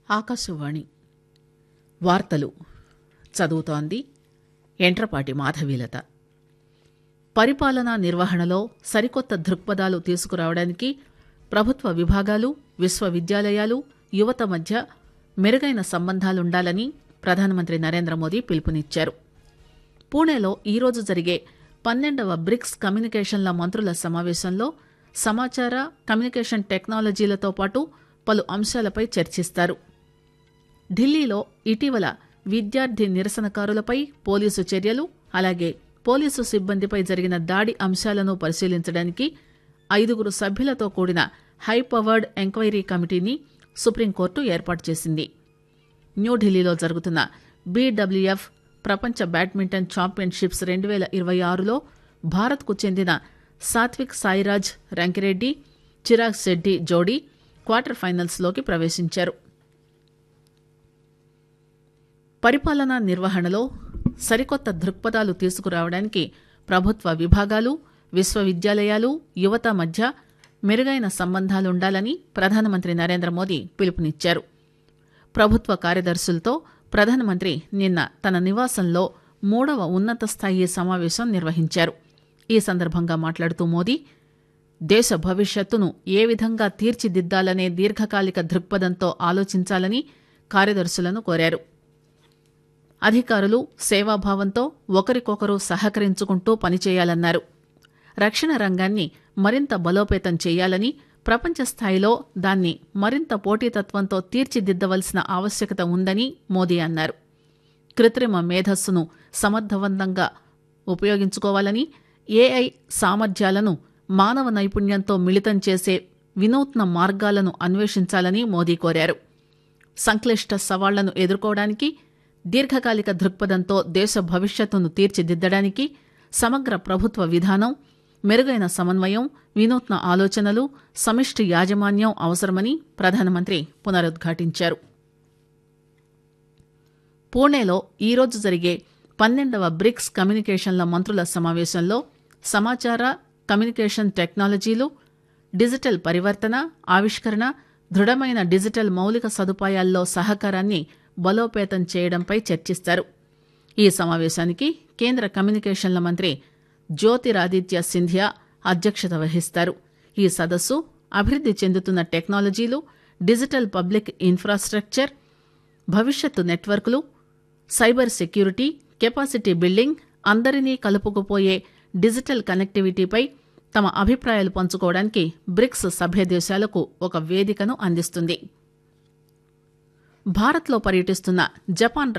ఆకాశవాణి వార్తలు చదువుతోంది ఎంట్రపాటి మాధవీలత పరిపాలనా నిర్వహణలో సరికొత్త దృక్పథాలు తీసుకురావడానికి ప్రభుత్వ విభాగాలు విశ్వవిద్యాలయాలు యువత మధ్య మెరుగైన సంబంధాలుండాలని ప్రధానమంత్రి నరేంద్ర మోదీ పిలుపునిచ్చారు పూణేలో ఈరోజు జరిగే పన్నెండవ బ్రిక్స్ కమ్యూనికేషన్ల మంత్రుల సమావేశంలో సమాచార కమ్యూనికేషన్ టెక్నాలజీలతో పాటు పలు అంశాలపై చర్చిస్తారు ఢిల్లీలో ఇటీవల విద్యార్థి నిరసనకారులపై పోలీసు చర్యలు అలాగే పోలీసు సిబ్బందిపై జరిగిన దాడి అంశాలను పరిశీలించడానికి ఐదుగురు సభ్యులతో కూడిన హైపవర్డ్ ఎంక్వైరీ కమిటీని సుప్రీంకోర్టు ఏర్పాటు చేసింది న్యూఢిల్లీలో జరుగుతున్న బీడబ్ల్యూఎఫ్ ప్రపంచ బ్యాడ్మింటన్ ఛాంపియన్షిప్స్ రెండు వేల ఇరవై ఆరులో భారత్కు చెందిన సాత్విక్ సాయిరాజ్ రంకిరెడ్డి చిరాగ్ శెట్టి జోడీ క్వార్టర్ ఫైనల్స్లోకి ప్రవేశించారు పరిపాలనా నిర్వహణలో సరికొత్త దృక్పథాలు తీసుకురావడానికి ప్రభుత్వ విభాగాలు విశ్వవిద్యాలయాలు యువత మధ్య మెరుగైన సంబంధాలుండాలని ప్రధానమంత్రి నరేంద్ర మోదీ పిలుపునిచ్చారు ప్రభుత్వ కార్యదర్శులతో ప్రధానమంత్రి నిన్న తన నివాసంలో మూడవ ఉన్నత స్థాయి సమావేశం నిర్వహించారు ఈ సందర్భంగా మాట్లాడుతూ మోదీ దేశ భవిష్యత్తును ఏ విధంగా తీర్చిదిద్దాలనే దీర్ఘకాలిక దృక్పథంతో ఆలోచించాలని కార్యదర్శులను కోరారు అధికారులు సేవాభావంతో ఒకరికొకరు సహకరించుకుంటూ పనిచేయాలన్నారు రక్షణ రంగాన్ని మరింత బలోపేతం చేయాలని ప్రపంచ స్థాయిలో దాన్ని మరింత పోటీతత్వంతో తీర్చిదిద్దవలసిన ఆవశ్యకత ఉందని మోదీ అన్నారు కృత్రిమ మేధస్సును సమర్థవంతంగా ఉపయోగించుకోవాలని ఏఐ సామర్థ్యాలను మానవ నైపుణ్యంతో మిళితం చేసే వినూత్న మార్గాలను అన్వేషించాలని మోదీ కోరారు సంక్లిష్ట సవాళ్లను ఎదుర్కోవడానికి దీర్ఘకాలిక దృక్పథంతో దేశ భవిష్యత్తును తీర్చిదిద్దడానికి సమగ్ర ప్రభుత్వ విధానం మెరుగైన సమన్వయం వినూత్న ఆలోచనలు సమిష్టి యాజమాన్యం అవసరమని ప్రధానమంత్రి పునరుద్ఘాటించారు పూణేలో ఈరోజు జరిగే పన్నెండవ బ్రిక్స్ కమ్యూనికేషన్ల మంత్రుల సమావేశంలో సమాచార కమ్యూనికేషన్ టెక్నాలజీలు డిజిటల్ పరివర్తన ఆవిష్కరణ దృఢమైన డిజిటల్ మౌలిక సదుపాయాల్లో సహకారాన్ని బలోపేతం చేయడంపై చర్చిస్తారు ఈ సమావేశానికి కేంద్ర కమ్యూనికేషన్ల మంత్రి జ్యోతిరాదిత్య సింధియా అధ్యక్షత వహిస్తారు ఈ సదస్సు అభివృద్ది చెందుతున్న టెక్నాలజీలు డిజిటల్ పబ్లిక్ ఇన్ఫ్రాస్ట్రక్చర్ భవిష్యత్తు నెట్వర్క్లు సైబర్ సెక్యూరిటీ కెపాసిటీ బిల్డింగ్ అందరినీ కలుపుకుపోయే డిజిటల్ కనెక్టివిటీపై తమ అభిప్రాయాలు పంచుకోవడానికి బ్రిక్స్ సభ్య దేశాలకు ఒక వేదికను అందిస్తుంది భారత్లో పర్యటిస్తున్న జపాన్